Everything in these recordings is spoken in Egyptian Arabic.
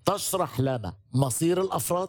تشرح لنا مصير الافراد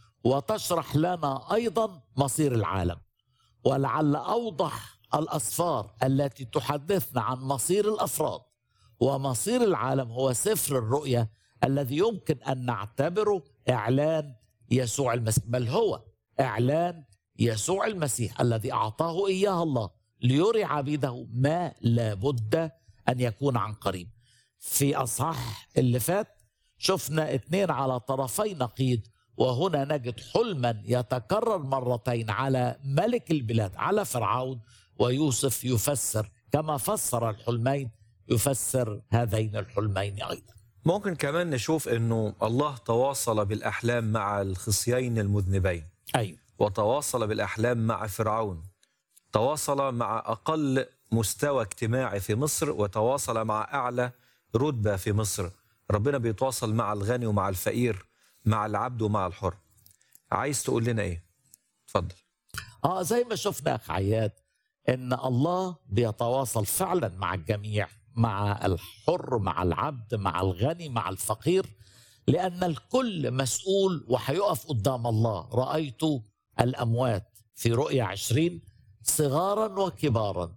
وتشرح لنا ايضا مصير العالم ولعل اوضح الاسفار التي تحدثنا عن مصير الافراد ومصير العالم هو سفر الرؤيا الذي يمكن ان نعتبره اعلان يسوع المسيح بل هو اعلان يسوع المسيح الذي اعطاه اياه الله ليري عبيده ما لابد ان يكون عن قريب في اصحاح اللي فات شفنا اثنين على طرفي نقيض وهنا نجد حلما يتكرر مرتين على ملك البلاد على فرعون ويوسف يفسر كما فسر الحلمين يفسر هذين الحلمين ايضا ممكن كمان نشوف انه الله تواصل بالاحلام مع الخصيين المذنبين ايوه وتواصل بالاحلام مع فرعون تواصل مع اقل مستوى اجتماعي في مصر وتواصل مع اعلى رتبه في مصر ربنا بيتواصل مع الغني ومع الفقير مع العبد ومع الحر عايز تقول لنا ايه اتفضل اه زي ما شفنا اخ عياد ان الله بيتواصل فعلا مع الجميع مع الحر مع العبد مع الغني مع الفقير لان الكل مسؤول وهيقف قدام الله رايت الاموات في رؤيا عشرين صغارا وكبارا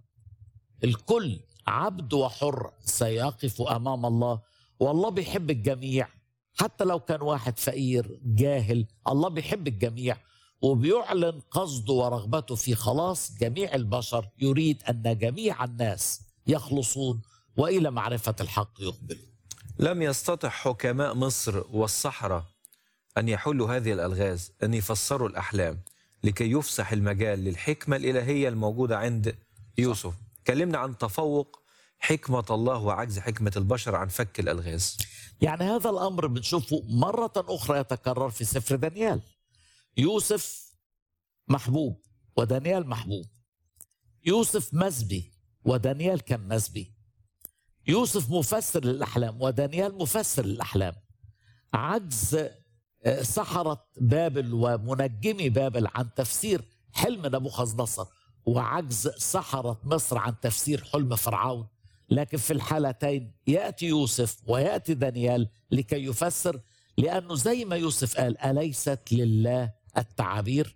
الكل عبد وحر سيقف امام الله والله بيحب الجميع حتى لو كان واحد فقير جاهل الله بيحب الجميع وبيعلن قصده ورغبته في خلاص جميع البشر يريد ان جميع الناس يخلصون والى معرفه الحق يقبلون لم يستطع حكماء مصر والصحراء ان يحلوا هذه الالغاز ان يفسروا الاحلام لكي يفسح المجال للحكمه الالهيه الموجوده عند يوسف كلمنا عن تفوق حكمه الله وعجز حكمه البشر عن فك الالغاز يعني هذا الامر بنشوفه مره اخرى يتكرر في سفر دانيال يوسف محبوب ودانيال محبوب يوسف مسبي ودانيال كان مسبي يوسف مفسر للاحلام ودانيال مفسر للاحلام عجز آه، سحرة بابل ومنجمي بابل عن تفسير حلم نبوخذ نصر وعجز سحرة مصر عن تفسير حلم فرعون لكن في الحالتين ياتي يوسف وياتي دانيال لكي يفسر لانه زي ما يوسف قال اليست لله التعابير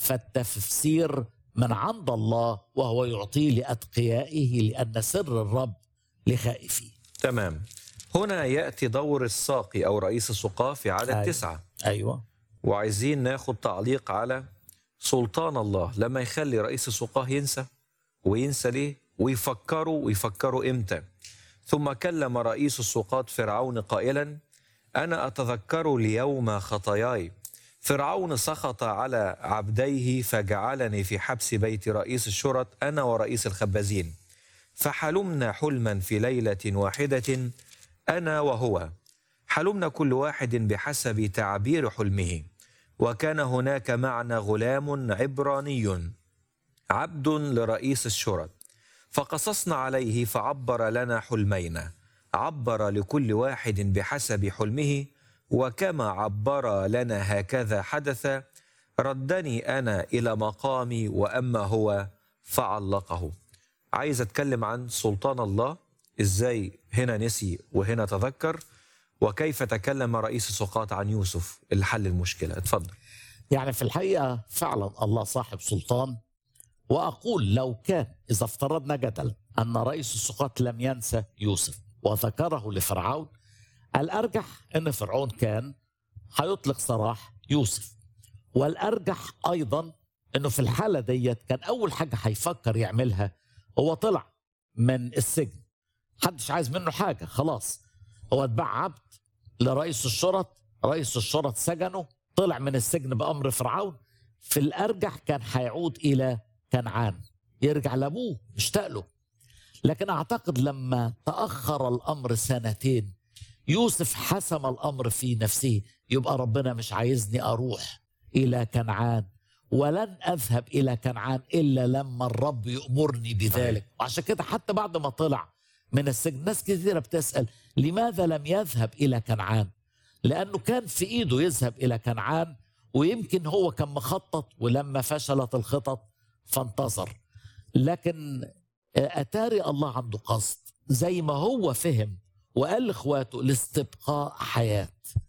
فالتفسير من عند الله وهو يعطيه لاتقيائه لان سر الرب لخائفيه تمام هنا ياتي دور الساقي او رئيس السقاة في عدد أيوة. تسعه ايوه وعايزين ناخد تعليق على سلطان الله لما يخلي رئيس السقاه ينسى وينسى ليه ويفكروا ويفكروا امتى ثم كلم رئيس السقاة فرعون قائلا انا اتذكر اليوم خطاياي فرعون سخط على عبديه فجعلني في حبس بيت رئيس الشرط انا ورئيس الخبازين فحلمنا حلما في ليله واحده انا وهو حلمنا كل واحد بحسب تعبير حلمه وكان هناك معنا غلام عبراني عبد لرئيس الشرط فقصصنا عليه فعبر لنا حلمين عبر لكل واحد بحسب حلمه وكما عبر لنا هكذا حدث ردني انا الى مقامي واما هو فعلقه عايز اتكلم عن سلطان الله ازاي هنا نسي وهنا تذكر وكيف تكلم رئيس السقاط عن يوسف اللي حل المشكله اتفضل يعني في الحقيقه فعلا الله صاحب سلطان واقول لو كان اذا افترضنا جدلا ان رئيس السقاط لم ينسى يوسف وذكره لفرعون الارجح ان فرعون كان هيطلق سراح يوسف والارجح ايضا انه في الحاله ديت كان اول حاجه هيفكر يعملها هو طلع من السجن محدش عايز منه حاجه خلاص هو اتباع عبد لرئيس الشرط رئيس الشرط سجنه طلع من السجن بامر فرعون في الارجح كان هيعود الى كنعان يرجع لابوه مشتاق له لكن اعتقد لما تاخر الامر سنتين يوسف حسم الامر في نفسه يبقى ربنا مش عايزني اروح الى كنعان ولن اذهب الى كنعان الا لما الرب يامرني بذلك وعشان كده حتى بعد ما طلع من السجن ناس كثيره بتسال لماذا لم يذهب الى كنعان لانه كان في ايده يذهب الى كنعان ويمكن هو كان مخطط ولما فشلت الخطط فانتظر لكن اتاري الله عنده قصد زي ما هو فهم وقال لاخواته لاستبقاء حياه